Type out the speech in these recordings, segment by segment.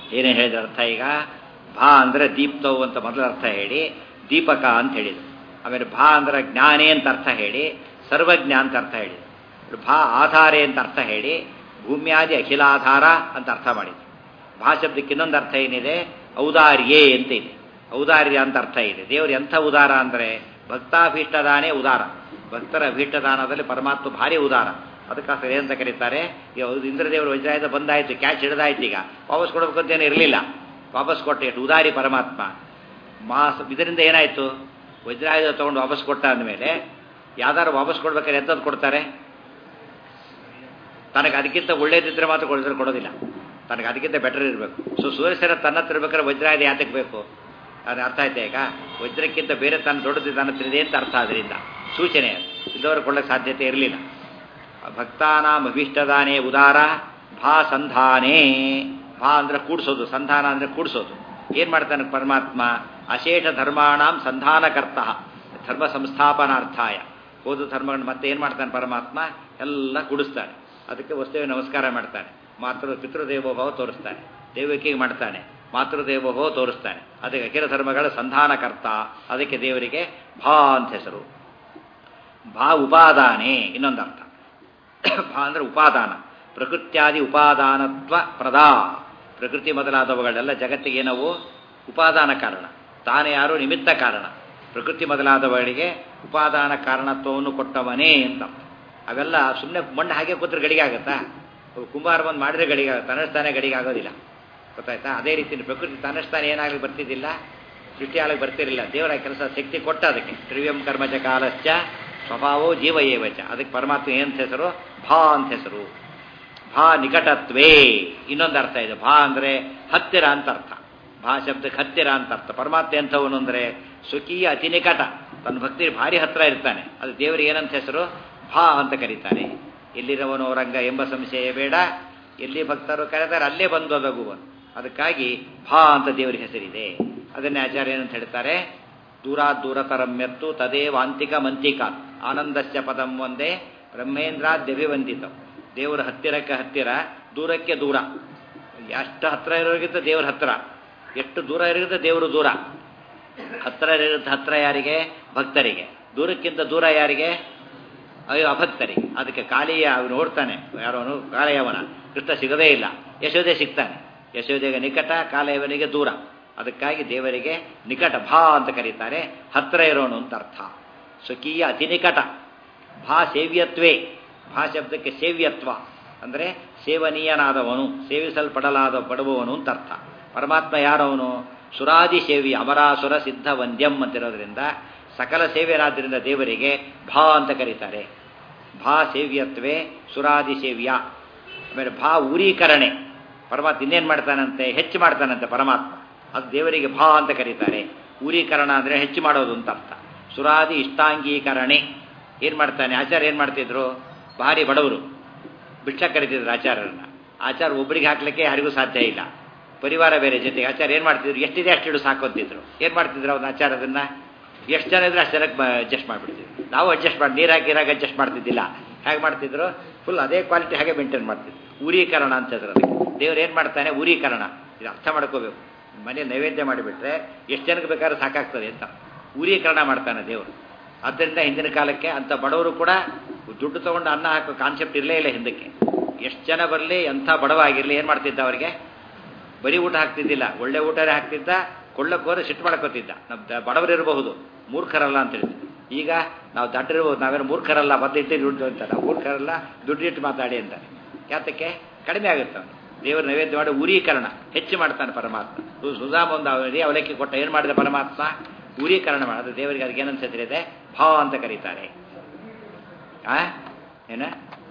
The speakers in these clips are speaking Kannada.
ಏನೇ ಹೇಳಿದ ಅರ್ಥ ಈಗ ಭಾ ಅಂದರೆ ದೀಪ್ತವು ಅಂತ ಮೊದಲ ಅರ್ಥ ಹೇಳಿ ದೀಪಕ ಅಂತ ಹೇಳಿದ್ರು ಆಮೇಲೆ ಭಾ ಅಂದ್ರೆ ಜ್ಞಾನೇ ಅಂತ ಅರ್ಥ ಹೇಳಿ ಸರ್ವಜ್ಞ ಅಂತ ಅರ್ಥ ಹೇಳಿದ್ರು ಭಾ ಆಧಾರೆ ಅಂತ ಅರ್ಥ ಹೇಳಿ ಭೂಮ್ಯಾದಿ ಅಖಿಲಾಧಾರ ಅಂತ ಅರ್ಥ ಮಾಡಿದ್ರು ಭಾ ಶಬ್ದಕ್ಕೆ ಇನ್ನೊಂದು ಅರ್ಥ ಏನಿದೆ ಔದಾರ್ಯೇ ಅಂತ ಇದೆ ಔದಾರ್ಯ ಅಂತ ಅರ್ಥ ಇದೆ ದೇವರು ಎಂಥ ಉದಾರ ಅಂದರೆ ಭಕ್ತಾಭೀಷ್ಟದಾನೇ ಉದಾರ ಭಕ್ತರ ಅಭೀಷ್ಟದಾನದಲ್ಲಿ ಪರಮಾತ್ಮ ಭಾರಿ ಉದಾರ ಅದಕ್ಕೋಸ್ಕರ ಏನಂತ ಕರೀತಾರೆ ಇವಾಗ ಇಂದ್ರದೇವರು ವಜ್ರಾಯುಧ ಬಂದಾಯ್ತು ಕ್ಯಾಚ್ ಹಿಡಿದಾಯ್ತು ಈಗ ವಾಪಸ್ ಕೊಡಬೇಕು ಅಂತೇನು ಇರಲಿಲ್ಲ ವಾಪಸ್ ಕೊಟ್ಟೆ ಎಷ್ಟು ಉದಾರಿ ಪರಮಾತ್ಮ ಮಾಸ ಇದರಿಂದ ಏನಾಯಿತು ವಜ್ರಾಯುಧ ತೊಗೊಂಡು ವಾಪಸ್ ಕೊಟ್ಟ ಅಂದಮೇಲೆ ಯಾವ್ದಾರು ವಾಪಸ್ ಕೊಡ್ಬೇಕಾದ್ರೆ ಎಂಥದ್ದು ಕೊಡ್ತಾರೆ ತನಗೆ ಅದಕ್ಕಿಂತ ಒಳ್ಳೇದಿದ್ರೆ ಮಾತ್ರ ಕೊಡಿದ್ರೆ ಕೊಡೋದಿಲ್ಲ ತನಗೆ ಅದಕ್ಕಿಂತ ಬೆಟರ್ ಇರಬೇಕು ಸೊ ಸೂರ್ಯಸರ ತನ್ನ ಹತ್ರ ಇರ್ಬೇಕಾದ್ರೆ ವಜ್ರಾಯುಧ ಯಾತಕ್ಕೆ ಬೇಕು ಅದು ಅರ್ಥ ಆಯ್ತಾ ಈಗ ವಜ್ರಕ್ಕಿಂತ ಬೇರೆ ತನ್ನ ದೊಡ್ಡದು ತನ್ನ ಹತ್ರ ಇದೆ ಅಂತ ಅರ್ಥ ಅದರಿಂದ ಸೂಚನೆ ಇದ್ದವರು ಕೊಡೋಕ್ಕೆ ಸಾಧ್ಯತೆ ಇರಲಿಲ್ಲ ಭಕ್ತಾನಾಂ ಅಭೀಷ್ಟದಾನೇ ಉದಾರ ಭಾ ಸಂಧಾನೇ ಭಾ ಅಂದ್ರೆ ಕೂಡಿಸೋದು ಸಂಧಾನ ಅಂದ್ರೆ ಕೂಡಿಸೋದು ಏನ್ ಮಾಡ್ತಾನೆ ಪರಮಾತ್ಮ ಅಶೇಷ ಧರ್ಮಾಣಾಂ ಸಂಧಾನಕರ್ತ ಧರ್ಮ ಸಂಸ್ಥಾಪನಾರ್ಥಾಯ ಹೋದ ಧರ್ಮಗಳನ್ನ ಮತ್ತೆ ಏನ್ ಮಾಡ್ತಾನೆ ಪರಮಾತ್ಮ ಎಲ್ಲ ಕೂಡಿಸ್ತಾನೆ ಅದಕ್ಕೆ ವಸ್ತುವೆ ನಮಸ್ಕಾರ ಮಾಡ್ತಾನೆ ಮಾತೃ ಪಿತೃದೇವೋಭವ ತೋರಿಸ್ತಾನೆ ದೇವಕಿಗೆ ಮಾಡ್ತಾನೆ ಮಾತೃದೇವೋಭವ ತೋರಿಸ್ತಾನೆ ಅದಕ್ಕೆ ಅಖಿಲ ಧರ್ಮಗಳ ಸಂಧಾನಕರ್ತ ಅದಕ್ಕೆ ದೇವರಿಗೆ ಭಾ ಅಂತ ಹೆಸರು ಭಾ ಉಪಾದಾನೆ ಇನ್ನೊಂದು ಅರ್ಥ ಭಾ ಅಂದ್ರೆ ಉಪಾದಾನ ಪ್ರಕೃತ್ಯಾದಿ ಉಪಾದಾನತ್ವ ಪ್ರದಾ ಪ್ರಕೃತಿ ಮೊದಲಾದವುಗಳೆಲ್ಲ ಜಗತ್ತಿಗೆ ಏನವು ಉಪಾದಾನ ಕಾರಣ ತಾನೇ ಯಾರು ನಿಮಿತ್ತ ಕಾರಣ ಪ್ರಕೃತಿ ಮೊದಲಾದವುಗಳಿಗೆ ಉಪಾದಾನ ಕಾರಣತ್ವವನ್ನು ಕೊಟ್ಟವನೇ ಅಂತ ಅವೆಲ್ಲ ಸುಮ್ಮನೆ ಮಣ್ಣು ಹಾಗೆ ಕೂತ್ರೆ ಗಡಿಗೆ ಆಗುತ್ತಾ ಕುಂಬಾರ ಬಂದು ಮಾಡಿದ್ರೆ ಗಡಿಗೆ ಆಗುತ್ತೆ ತನ್ನಷ್ಟಾನೆ ಗಡಿಗೆ ಆಗೋದಿಲ್ಲ ಗೊತ್ತಾಯ್ತಾ ಅದೇ ರೀತಿ ಪ್ರಕೃತಿ ತನ್ನಷ್ಟಾನೆ ಏನಾಗಲಿ ಬರ್ತಿದ್ದಿಲ್ಲ ಸೃಷ್ಟಿಯಾಗಲಿ ಬರ್ತಿರಲಿಲ್ಲ ದೇವರ ಕೆಲಸ ಶಕ್ತಿ ಕೊಟ್ಟ ಅದಕ್ಕೆ ತ್ರಿವ್ಯಂ ಕರ್ಮಚ ಕಾಲಶ್ಚ ಸ್ವಭಾವೋ ಜೀವ ಏವಚ ಅದಕ್ಕೆ ಪರಮಾತ್ಮ ಏನಂತ ಹೆಸರು ಭಾ ಅಂತ ಹೆಸರು ಭಾ ನಿಕಟತ್ವೇ ಇನ್ನೊಂದು ಅರ್ಥ ಇದೆ ಭಾ ಅಂದರೆ ಹತ್ತಿರ ಅಂತ ಅರ್ಥ ಭಾ ಶಬ್ದಕ್ಕೆ ಹತ್ತಿರ ಅಂತ ಅರ್ಥ ಪರಮಾತ್ಮ ಎಂಥವನು ಅಂದರೆ ಸ್ವಕೀಯ ಅತಿ ನಿಕಟ ತನ್ನ ಭಕ್ತಿ ಭಾರಿ ಹತ್ತಿರ ಇರ್ತಾನೆ ಅದು ದೇವರಿಗೆ ಏನಂತ ಹೆಸರು ಭಾ ಅಂತ ಕರೀತಾರೆ ಎಲ್ಲಿರವನು ರಂಗ ಎಂಬ ಸಂಶಯ ಬೇಡ ಎಲ್ಲಿ ಭಕ್ತರು ಕರೆದರೆ ಅಲ್ಲೇ ಬಂದು ಒದಗುವನು ಅದಕ್ಕಾಗಿ ಭಾ ಅಂತ ದೇವರಿಗೆ ಹೆಸರಿದೆ ಅದನ್ನೇ ಆಚಾರ್ಯ ಏನಂತ ಹೇಳ್ತಾರೆ ದೂರ ದೂರತರಮ್ಯತ್ತು ತದೇವಾಂತಿಕ ಮಂತಿಕ ಆನಂದಸ್ಯ ಪದಂ ಒಂದೇ ಬ್ರಹ್ಮೇಂದ್ರಾದ್ಯಭಿವಂದಿತ ದೇವರ ಹತ್ತಿರಕ್ಕೆ ಹತ್ತಿರ ದೂರಕ್ಕೆ ದೂರ ಎಷ್ಟು ಹತ್ತಿರ ಇರೋರಿಗಿಂತ ದೇವರ ಹತ್ತಿರ ಎಷ್ಟು ದೂರ ಇರೋಗಿಂತ ದೇವರು ದೂರ ಹತ್ತಿರ ಇರೋದು ಹತ್ತಿರ ಯಾರಿಗೆ ಭಕ್ತರಿಗೆ ದೂರಕ್ಕಿಂತ ದೂರ ಯಾರಿಗೆ ಅಯ್ಯೋ ಅಭಕ್ತರಿಗೆ ಅದಕ್ಕೆ ಕಾಳಿಯ ಅವನು ನೋಡ್ತಾನೆ ಯಾರೋನು ಕಾಳೆಯವನ ಕೃಷ್ಣ ಸಿಗದೇ ಇಲ್ಲ ಯಶೋದೆ ಸಿಗ್ತಾನೆ ಯಶೋದೆಗೆ ನಿಕಟ ಕಾಳೆಯವನಿಗೆ ದೂರ ಅದಕ್ಕಾಗಿ ದೇವರಿಗೆ ನಿಕಟ ಭಾ ಅಂತ ಕರೀತಾರೆ ಹತ್ತಿರ ಇರೋನು ಅಂತ ಅರ್ಥ ಸ್ವಕೀಯ ಅತಿ ನಿಕಟ ಭಾ ಸೇವ್ಯತ್ವೇ ಭಾ ಶಬ್ದಕ್ಕೆ ಸೇವ್ಯತ್ವ ಅಂದರೆ ಸೇವನೀಯನಾದವನು ಸೇವಿಸಲ್ಪಡಲಾದ ಪಡುವವನು ಅಂತ ಅರ್ಥ ಪರಮಾತ್ಮ ಯಾರವನು ಸುರಾದಿ ಸೇವಿ ಅಮರಾಸುರ ಸಿದ್ಧ ವಂದ್ಯಂ ಅಂತಿರೋದ್ರಿಂದ ಸಕಲ ಸೇವೆಯಾದ್ರಿಂದ ದೇವರಿಗೆ ಭಾ ಅಂತ ಕರೀತಾರೆ ಭಾ ಸೇವ್ಯತ್ವೇ ಸುರಾದಿ ಸೇವ್ಯ ಆಮೇಲೆ ಭಾ ಊರೀಕರಣೆ ಪರಮಾತ್ಮ ಇನ್ನೇನು ಮಾಡ್ತಾನಂತೆ ಹೆಚ್ಚು ಮಾಡ್ತಾನಂತೆ ಪರಮಾತ್ಮ ಅದು ದೇವರಿಗೆ ಭಾ ಅಂತ ಕರೀತಾರೆ ಊರೀಕರಣ ಅಂದರೆ ಹೆಚ್ಚು ಮಾಡೋದು ಅಂತ ಅರ್ಥ ಸುರಾದಿ ಇಷ್ಟಾಂಗೀಕರಣೆ ಏನು ಮಾಡ್ತಾನೆ ಆಚಾರ್ಯ ಏನು ಮಾಡ್ತಿದ್ರು ಭಾರಿ ಬಡವರು ಭಿಕ್ಷ ಕರಿತಿದ್ರು ಆಚಾರ್ಯರನ್ನ ಆಚಾರ ಒಬ್ಬರಿಗೆ ಹಾಕ್ಲಿಕ್ಕೆ ಯಾರಿಗೂ ಸಾಧ್ಯ ಇಲ್ಲ ಪರಿವಾರ ಬೇರೆ ಜೊತೆಗೆ ಆಚಾರ ಏನು ಮಾಡ್ತಿದ್ರು ಎಷ್ಟಿದೆ ಅಷ್ಟಿಡು ಸಾಕೊಂತಿದ್ರು ಏನು ಮಾಡ್ತಿದ್ರು ಅವ್ನ ಆಚಾರ ಅದನ್ನ ಎಷ್ಟು ಜನ ಇದ್ರೆ ಅಷ್ಟು ಜನಕ್ಕೆ ಅಡ್ಜಸ್ಟ್ ಮಾಡಿಬಿಡ್ತಿದ್ರು ನಾವು ಅಡ್ಜಸ್ಟ್ ಮಾಡಿ ನೀರು ಹಾಕಿ ನೀರಾಗಿ ಅಡ್ಜಸ್ಟ್ ಮಾಡ್ತಿದ್ದಿಲ್ಲ ಹೇಗೆ ಮಾಡ್ತಿದ್ರು ಫುಲ್ ಅದೇ ಕ್ವಾಲಿಟಿ ಹಾಗೆ ಮೇಂಟೈನ್ ಮಾಡ್ತಿದ್ರು ಊರೀಕರಣ ಅಂತ ಹೇಳಿದ್ರು ಅದಕ್ಕೆ ದೇವ್ರು ಏನು ಮಾಡ್ತಾನೆ ಊರೀಕರಣ ಇದು ಅರ್ಥ ಮಾಡ್ಕೋಬೇಕು ಮನೆ ನೈವೇದ್ಯ ಮಾಡಿಬಿಟ್ರೆ ಎಷ್ಟು ಜನಕ್ಕೆ ಬೇಕಾದ್ರೆ ಸಾಕಾಗ್ತದೆ ಅಂತ ಊರೀಕರಣ ಮಾಡ್ತಾನೆ ದೇವರು ಆದ್ದರಿಂದ ಹಿಂದಿನ ಕಾಲಕ್ಕೆ ಅಂಥ ಬಡವರು ಕೂಡ ದುಡ್ಡು ತೊಗೊಂಡು ಅನ್ನ ಹಾಕೋ ಕಾನ್ಸೆಪ್ಟ್ ಇರಲೇ ಇಲ್ಲ ಹಿಂದಕ್ಕೆ ಎಷ್ಟು ಜನ ಬರಲಿ ಎಂಥ ಬಡವ ಆಗಿರಲಿ ಏನು ಮಾಡ್ತಿದ್ದ ಅವರಿಗೆ ಬರೀ ಊಟ ಹಾಕ್ತಿದ್ದಿಲ್ಲ ಒಳ್ಳೆ ಊಟನೇ ಹಾಕ್ತಿದ್ದ ಕೊಳ್ಳಕ್ಕೋರೆ ಸಿಟ್ಟು ಮಾಡ್ಕೋತಿದ್ದ ನಮ್ಮ ಬಡವರಿರಬಹುದು ಮೂರ್ಖರಲ್ಲ ಅಂತ ಹೇಳ್ತಿದ್ದೆ ಈಗ ನಾವು ದಡ್ಡರಿರ್ಬೋದು ನಾವೇನು ಮೂರ್ಖರಲ್ಲ ಬದ್ದಿಟ್ಟು ದುಡ್ಡು ಅಂತ ನಾವು ಮೂರ್ಖರಲ್ಲ ದುಡ್ಡಿಟ್ಟು ಮಾತಾಡಿ ಅಂತಾರೆ ಯಾತಕ್ಕೆ ಕಡಿಮೆ ಆಗುತ್ತೆ ಅವನು ದೇವರ ನೈವೇದ್ಯ ಮಾಡಿ ಊರೀಕರಣ ಹೆಚ್ಚು ಮಾಡ್ತಾನೆ ಪರಮಾತ್ಮ ಸುಧಾಮ ಒಂದು ಅವನಿಗೆ ಅವಲಕ್ಕಿ ಕೊಟ್ಟ ಏನು ಮಾಡಿದ ಪರಮಾತ್ಮ ಊರೀಕರಣ ಮಾಡೋದು ದೇವರಿಗೆ ಅದಕ್ಕೆ ಏನಂತ ಹೆಸರಿದೆ ಭಾವ ಅಂತ ಕರೀತಾರೆ ಆ ಏನ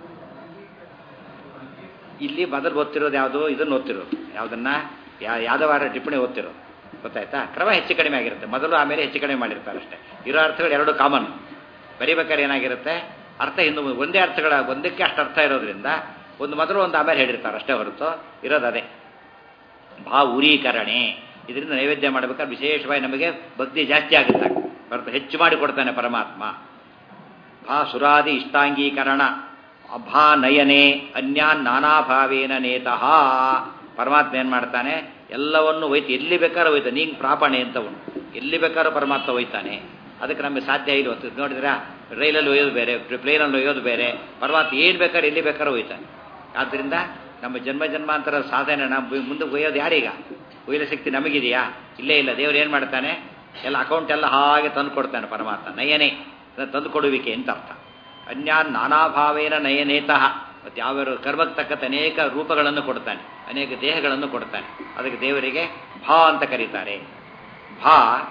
ಇಲ್ಲಿ ಮೊದಲು ಓದ್ತಿರೋದು ಯಾವುದು ಇದನ್ನು ಓದ್ತಿರೋದು ಯಾವುದನ್ನ ಯಾ ಯಾದವಾರ ಟಿಪ್ಪಣಿ ಓದ್ತಿರೋದು ಗೊತ್ತಾಯ್ತಾ ಕ್ರಮ ಹೆಚ್ಚು ಕಡಿಮೆ ಆಗಿರುತ್ತೆ ಮೊದಲು ಆಮೇಲೆ ಹೆಚ್ಚು ಕಡಿಮೆ ಮಾಡಿರ್ತಾರೆ ಅಷ್ಟೇ ಇರೋ ಅರ್ಥಗಳು ಎರಡು ಕಾಮನ್ ಬರೀಬೇಕಾದ್ರೆ ಏನಾಗಿರುತ್ತೆ ಅರ್ಥ ಇನ್ನು ಒಂದೇ ಅರ್ಥಗಳ ಒಂದಕ್ಕೆ ಅಷ್ಟು ಅರ್ಥ ಇರೋದ್ರಿಂದ ಒಂದು ಮೊದಲು ಒಂದು ಆಮೇಲೆ ಹೇಳಿರ್ತಾರೆ ಅಷ್ಟೇ ಹೊರತು ಇರೋದು ಅದೇ ಭಾ ಉರೀಕರಣೆ ಇದರಿಂದ ನೈವೇದ್ಯ ಮಾಡಬೇಕಾದ್ರೆ ವಿಶೇಷವಾಗಿ ನಮಗೆ ಭಕ್ತಿ ಜಾಸ್ತಿ ಆಗುತ್ತೆ ಬರ್ತ ಹೆಚ್ಚು ಮಾಡಿ ಕೊಡ್ತಾನೆ ಪರಮಾತ್ಮ ಭಾ ಸುರಾದಿ ಇಷ್ಟಾಂಗೀಕರಣ ಅಭಾ ನಯನೆ ಅನ್ಯಾನ್ ನಾನಾಭಾವೇನ ನೇತಃ ಪರಮಾತ್ಮ ಏನು ಮಾಡ್ತಾನೆ ಎಲ್ಲವನ್ನು ಒಯ್ತು ಎಲ್ಲಿ ಬೇಕಾದ್ರೂ ಒಯ್ತಾನೆ ನೀಂಗ್ ಪ್ರಾಪಣೆ ಅಂತವನು ಎಲ್ಲಿ ಬೇಕಾದ್ರೂ ಪರಮಾತ್ಮ ಒಯ್ತಾನೆ ಅದಕ್ಕೆ ನಮಗೆ ಸಾಧ್ಯ ಇಲ್ಲ ಹೊತ್ತು ನೋಡಿದ್ರೆ ರೈಲಲ್ಲಿ ಒಯ್ಯೋದು ಬೇರೆ ಪ್ಲೇನಲ್ಲಿ ಒಯ್ಯೋದು ಬೇರೆ ಪರಮಾತ್ಮ ಏನು ಬೇಕಾದ್ರೆ ಎಲ್ಲಿ ಬೇಕಾದ್ರೂ ಒಯ್ತಾನೆ ಆದ್ದರಿಂದ ನಮ್ಮ ಜನ್ಮ ಜನ್ಮಾಂತರ ಸಾಧನೆ ನಾವು ಮುಂದೆ ಒಯ್ಯೋದು ಯಾರೀಗ ಒಯ್ಯಲ ಶಕ್ತಿ ನಮಗಿದೆಯಾ ಇಲ್ಲೇ ಇಲ್ಲ ದೇವ್ರು ಏನು ಮಾಡ್ತಾನೆ ಎಲ್ಲ ಅಕೌಂಟ್ ಎಲ್ಲ ಹಾಗೆ ತಂದು ಕೊಡ್ತಾನೆ ಪರಮಾತ್ಮ ನಯನೇ ತಂದು ಕೊಡುವಿಕೆ ಅಂತ ಅರ್ಥ ಅನ್ಯಾನ್ ನಾನಾಭಾವೇನ ನಯನೇತಃ ಮತ್ತು ಯಾವ್ಯಾವ ಕರ್ಮಕ್ಕೆ ತಕ್ಕಂತೆ ಅನೇಕ ರೂಪಗಳನ್ನು ಕೊಡ್ತಾನೆ ಅನೇಕ ದೇಹಗಳನ್ನು ಕೊಡ್ತಾನೆ ಅದಕ್ಕೆ ದೇವರಿಗೆ ಭಾ ಅಂತ ಕರೀತಾರೆ ಭಾ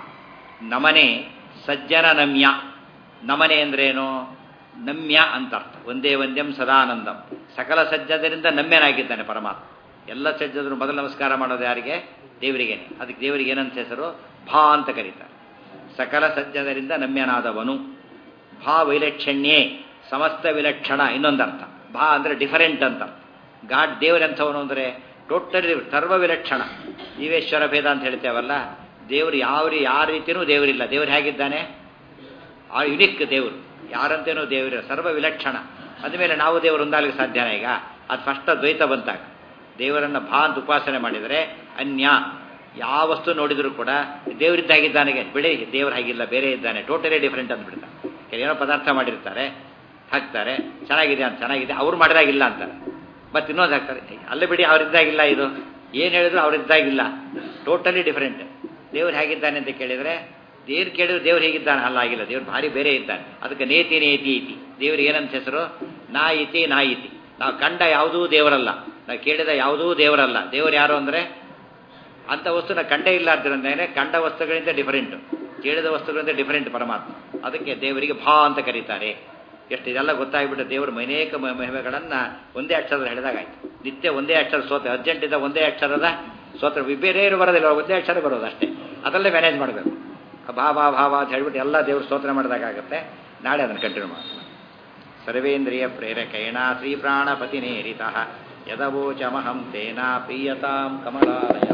ನಮನೆ ಸಜ್ಜನ ನಮ್ಯ ನಮನೆ ಅಂದ್ರೇನು ನಮ್ಯ ಅಂತ ಅರ್ಥ ಒಂದೇ ಒಂದ್ಯಂ ಸದಾನಂದಂ ಸಕಲ ಸಜ್ಜದರಿಂದ ನಮ್ಯನಾಗಿದ್ದಾನೆ ಪರಮಾತ್ಮ ಎಲ್ಲ ಸಜ್ಜದರು ಮೊದಲು ನಮಸ್ಕಾರ ಮಾಡೋದು ಯಾರಿಗೆ ದೇವರಿಗೇನೆ ಅದಕ್ಕೆ ದೇವರಿಗೆ ಏನಂತ ಹೆಸರು ಭಾ ಅಂತ ಕರೀತಾರೆ ಸಕಲ ಸಜ್ಜದರಿಂದ ನಮ್ಯನಾದವನು ಭಾ ವೈಲಕ್ಷಣ್ಯೇ ಸಮಸ್ತ ವಿಲಕ್ಷಣ ಇನ್ನೊಂದರ್ಥ ಭಾ ಅಂದರೆ ಡಿಫರೆಂಟ್ ಅಂತ ಗಾಡ್ ದೇವರೆಂಥವನು ಅಂದರೆ ಟೋಟಲಿ ಸರ್ವ ವಿಲಕ್ಷಣ ಜೀವೇಶ್ವರ ಭೇದ ಅಂತ ಹೇಳ್ತೇವಲ್ಲ ದೇವರು ಯಾವ ಯಾವ ರೀತಿಯೂ ದೇವರಿಲ್ಲ ದೇವರು ಹೇಗಿದ್ದಾನೆ ಆ ಯುನಿಕ್ ದೇವರು ಯಾರಂತೇನೋ ದೇವರ ಸರ್ವ ವಿಲಕ್ಷಣ ಅಂದಮೇಲೆ ನಾವು ದೇವರು ಒಂದಾಗಲಿಕ್ಕೆ ಸಾಧ್ಯನ ಈಗ ಅದು ಫಸ್ಟ್ ದ್ವೈತ ಬಂತಾಗ ದೇವರನ್ನು ಭಾ ಅಂತ ಉಪಾಸನೆ ಮಾಡಿದರೆ ಅನ್ಯ ಯಾವ ವಸ್ತು ನೋಡಿದರೂ ಕೂಡ ದೇವರಿದ್ದಾಗಿದ್ದಾನೆ ಬಿಡಿ ದೇವರು ಹಾಗಿಲ್ಲ ಬೇರೆ ಇದ್ದಾನೆ ಟೋಟಲಿ ಡಿಫ್ರೆಂಟ್ ಅಂದ್ಬಿಡ್ತಾರೆ ಏನೋ ಪದಾರ್ಥ ಮಾಡಿರ್ತಾರೆ ಹಾಕ್ತಾರೆ ಚೆನ್ನಾಗಿದೆ ಅಂತ ಚೆನ್ನಾಗಿದೆ ಅವ್ರು ಮಾಡಿದಾಗಿಲ್ಲ ಅಂತಾರೆ ಮತ್ತೆ ಇನ್ನೊಂದು ಹಾಕ್ತಾರೆ ಅಲ್ಲೇ ಬಿಡಿ ಅವರಿದ್ದಾಗಿಲ್ಲ ಇದು ಏನು ಹೇಳಿದ್ರು ಅವರಿದ್ದಾಗಿಲ್ಲ ಟೋಟಲಿ ಡಿಫ್ರೆಂಟ್ ದೇವ್ರು ಹೇಗಿದ್ದಾನೆ ಅಂತ ಕೇಳಿದರೆ ದೇವ್ರು ಕೇಳಿದ್ರೆ ದೇವ್ರು ಹೇಗಿದ್ದಾನೆ ಅಲ್ಲ ಆಗಿಲ್ಲ ದೇವ್ರು ಭಾರಿ ಬೇರೆ ಇದ್ದಾನೆ ಅದಕ್ಕೆ ನೇತಿ ನೇತಿ ಇತಿ ದೇವ್ರು ಏನಂತ ಹೆಸರು ನಾ ಇತಿ ನಾ ಇತಿ ನಾವು ಕಂಡ ಯಾವುದೂ ದೇವರಲ್ಲ ನಾವು ಕೇಳಿದ ಯಾವುದೂ ದೇವರಲ್ಲ ದೇವರು ಯಾರು ಅಂದರೆ ಅಂಥ ವಸ್ತುನ ಕಂಡೇ ಇಲ್ಲ ಅಂತಿರಂದ್ರೆ ಕಂಡ ವಸ್ತುಗಳಿಂದ ಡಿಫರೆಂಟು ಕೇಳಿದ ವಸ್ತುಗಳಿಂದ ಡಿಫರೆಂಟ್ ಪರಮಾತ್ಮ ಅದಕ್ಕೆ ದೇವರಿಗೆ ಭಾ ಅಂತ ಕರೀತಾರೆ ಎಷ್ಟು ಇದೆಲ್ಲ ಗೊತ್ತಾಗ್ಬಿಟ್ಟು ದೇವರು ಅನೇಕ ಮಹಿಮೆಗಳನ್ನು ಒಂದೇ ಅಕ್ಷರದ ಹೇಳಿದಾಗಾಯ್ತು ನಿತ್ಯ ಒಂದೇ ಅಕ್ಷರ ಸೋತ ಅರ್ಜೆಂಟಿಂದ ಒಂದೇ ಅಕ್ಷರದ ಸೋತ್ರ ಬೇರೆ ಬರೋದಿಲ್ಲ ಒಂದೇ ಅಕ್ಷರ ಬರೋದು ಅಷ್ಟೇ ಅದರಲ್ಲೇ ಮ್ಯಾನೇಜ್ ಮಾಡಬೇಕು ಭಾ ಭಾ ಭಾ ಭಾ ಅಂತ ಹೇಳ್ಬಿಟ್ಟು ಎಲ್ಲ ದೇವರು ಸ್ತೋತ್ರ ಮಾಡಿದಾಗುತ್ತೆ ನಾಳೆ ಅದನ್ನು ಕಂಟಿನ್ಯೂ ಮಾಡೋಣ ಸರ್ವೇಂದ್ರಿಯ ಪ್ರೇರಕೇಣ ಶ್ರೀ ಪ್ರಾಣಪತಿ ನೇರಿತ ಯದವೋಚಮಹಂ ತೇನ ಪ್ರೀಯತಾಂ ಕಮಲಾಲಯ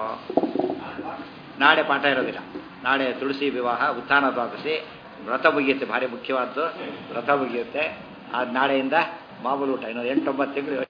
ನಾಳೆ ಪಾಠ ಇರೋದಿಲ್ಲ ನಾಳೆ ತುಳಸಿ ವಿವಾಹ ಉತ್ಥಾನ ದ್ವಾದಶಿ ವ್ರತ ಮುಗಿಯುತ್ತೆ ಭಾರಿ ಮುಖ್ಯವಾದ್ದು ವ್ರತ ಮುಗಿಯುತ್ತೆ ಅದು ನಾಳೆಯಿಂದ ಮಾಮೂಲು ಊಟ ಇನ್ನೊಂದು ಎಂಟೊಂಬತ್ತು ತಿಂಗಳು